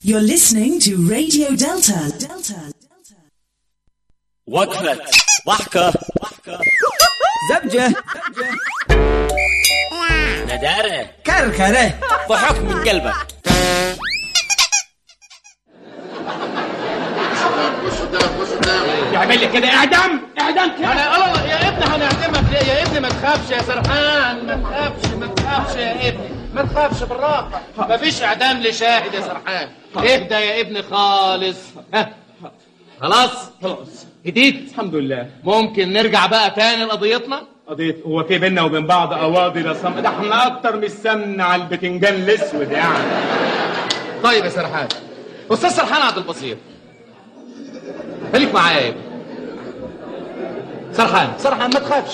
You're listening to Radio Delta. Delta. وقفة ضحكة زبجة ندارة كركرة ضحك من قلبك يعمل لي كده اعدام اعدام كده انا الله يا ابني هنعدمك ليه يا ابني ما تخافش يا سرحان ما تخافش ما تخافش يا ابني ما تخافش بالراحه ما فيش اعدام لشاهد يا سرحان اهدى يا ابني خالص ها خلاص خلاص جديد الحمد لله ممكن نرجع بقى تاني لقضيتنا قضية هو في بينا وبين بعض قواضي لا صم ده احنا اكتر من السمن على البتنجان الاسود يعني طيب يا سرحان استاذ سرحان عبد البصير خليك معايا يا ابني سرحان سرحان ما تخافش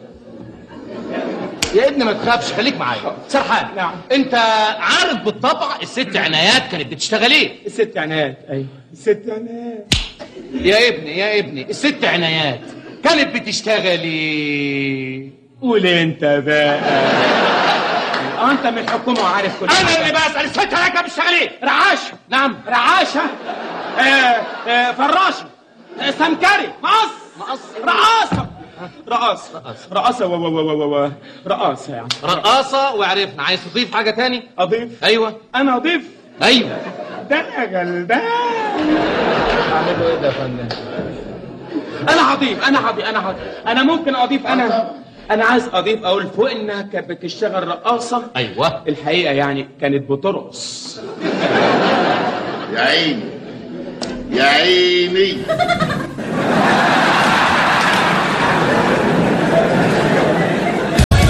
يا ابني ما تخافش خليك معايا سرحان نعم. انت عارف بالطبع الست عنايات كانت بتشتغل ايه الست عناد ايوه الست عناد يا ابني يا ابني الست عنايات كانت بتشتغل ايه قول انت بقى اه انت من الحكومه وعارف كل انا حاجة. اللي بسال الست عنايات كانت بتشتغل ايه رعاش نعم رعاشه آه آه فراشه آه سمكري مقص مقص رقاصه رقاصه رقاصه و و و و و رقاصه يعني رقاصه وعرفنا عايز تضيف حاجه تاني اضيف ايوه انا اضيف ايوه ده انا غلبان اعمل له ايه ده يا فندم انا هضيف انا هضيف انا هضيف انا ممكن اضيف انا انا عايز اضيف اقول فوق انها كانت بتشتغل رقاصه ايوه الحقيقه يعني كانت بترقص يا عيني يا عيني